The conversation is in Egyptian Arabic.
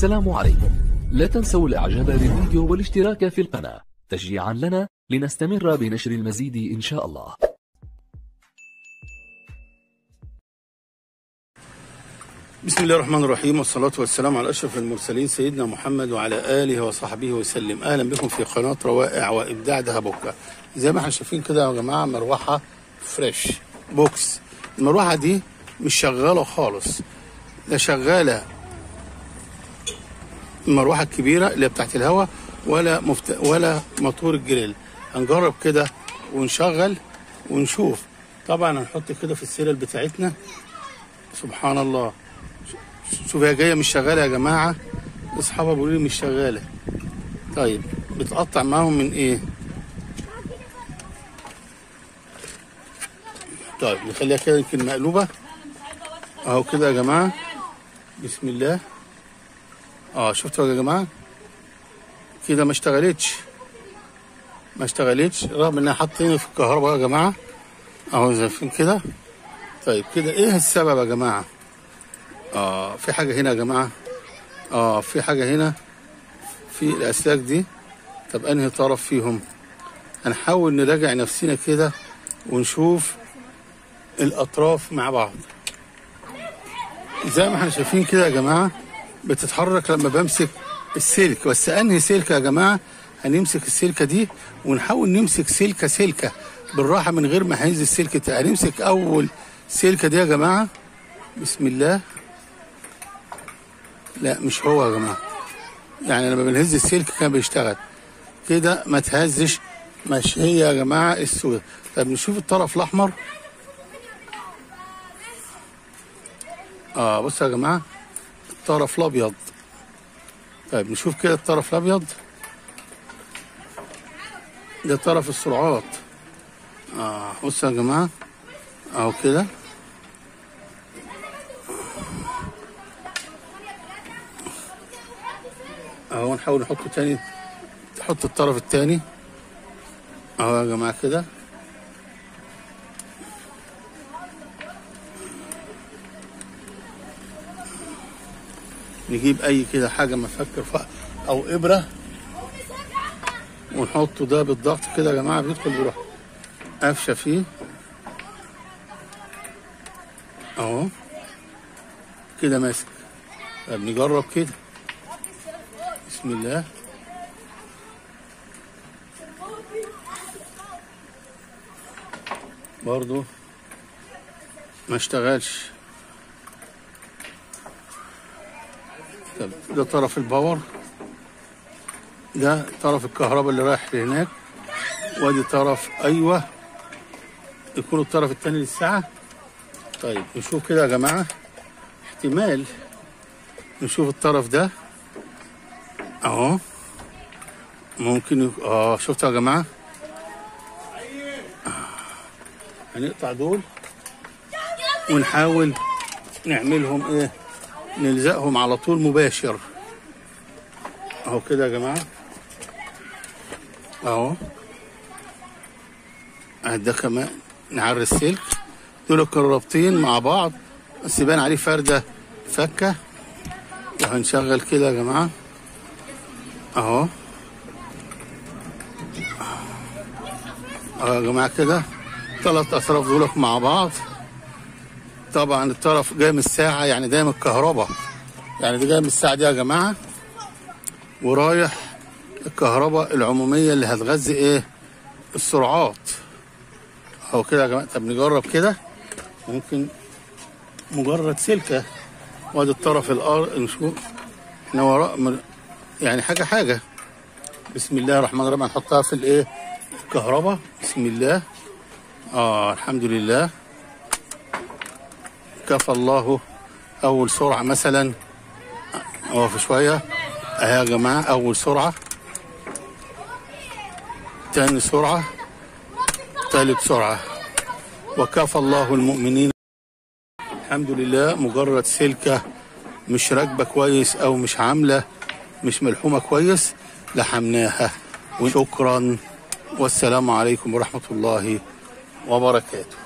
السلام عليكم لا تنسوا الاعجاب بالفيديو والاشتراك في القناة تشجيعا لنا لنستمر بنشر المزيد ان شاء الله بسم الله الرحمن الرحيم والصلاة والسلام على أشرف المرسلين سيدنا محمد وعلى آله وصحبه وسلم أهلا بكم في قناة روائع وإبداع دهبوكا زي ما احنا شايفين كده يا جماعة مروحة فريش بوكس المروحة دي مش شغالة خالص لا شغالة المروحة الكبيرة اللي بتاعت الهواء ولا مفت... ولا موتور الجريل هنجرب كده ونشغل ونشوف طبعا هنحط كده في السيرة بتاعتنا سبحان الله شوف هي جايه مش شغاله يا جماعه اصحابها بيقولوا لي مش شغاله طيب بتقطع معاهم من ايه طيب نخليها كده يمكن مقلوبه اهو كده يا جماعه بسم الله اه شفتوا يا جماعه كده ما اشتغلتش ما اشتغلتش رغم انها حاطين في الكهرباء يا جماعه اهو شايفين كده طيب كده ايه السبب يا جماعه اه في حاجه هنا يا جماعه اه في حاجه هنا في الاسلاك دي طب انهي طرف فيهم هنحاول نراجع نفسنا كده ونشوف الاطراف مع بعض زي ما احنا شايفين كده يا جماعه بتتحرك لما بمسك السلك بس انهي سلكه يا جماعه هنمسك السلكه دي ونحاول نمسك سلكه سلكه بالراحه من غير ما هننزل السلك هنمسك اول سلكه دي يا جماعه بسم الله لا مش هو يا جماعه يعني لما بنهز السلك كان بيشتغل كده ما تهزش مش هي يا جماعه السود طب نشوف الطرف الاحمر اه بصوا يا جماعه الطرف الابيض طيب نشوف كده الطرف الابيض ده طرف السرعات اه بصوا يا جماعه اهو كده اهو نحاول نحطه تاني نحط الطرف التاني اهو يا جماعه كده نجيب اي كده حاجه مفكر ف... او ابره ونحطه ده بالضغط كده يا جماعه بيدخل بيروح قفشه فيه اهو كده ماسك طب نجرب كده بسم الله برضو ما اشتغلش طب ده طرف الباور ده طرف الكهرباء اللي رايح لهناك وادي طرف ايوه يكون الطرف التاني للساعه طيب نشوف كده يا جماعه احتمال نشوف الطرف ده اهو ممكن يك... اه شفتوا يا جماعه هنقطع دول ونحاول نعملهم ايه نلزقهم على طول مباشر اهو كده يا جماعه اهو ده كمان نعري السلك دول كانوا رابطين مع بعض بس يبان عليه فرده فكه وهنشغل كده يا جماعه اهو اهو يا جماعه كده ثلاث اطراف دولك مع بعض طبعا الطرف جاي من الساعه يعني جاي من الكهرباء يعني ده جاي من الساعه دي يا جماعه ورايح الكهرباء العموميه اللي هتغذي ايه السرعات اهو كده يا جماعه طب نجرب كده ممكن مجرد سلكه وادي الطرف الارض نشوف احنا وراء يعني حاجه حاجه بسم الله الرحمن الرحيم هنحطها في الايه الكهرباء بسم الله اه الحمد لله كفى الله اول سرعه مثلا اقف شويه اهي يا جماعه اول سرعه تاني سرعه تالت سرعه وكفى الله المؤمنين الحمد لله مجرد سلكه مش راكبه كويس او مش عامله مش ملحومه كويس لحمناها وشكرا والسلام عليكم ورحمه الله وبركاته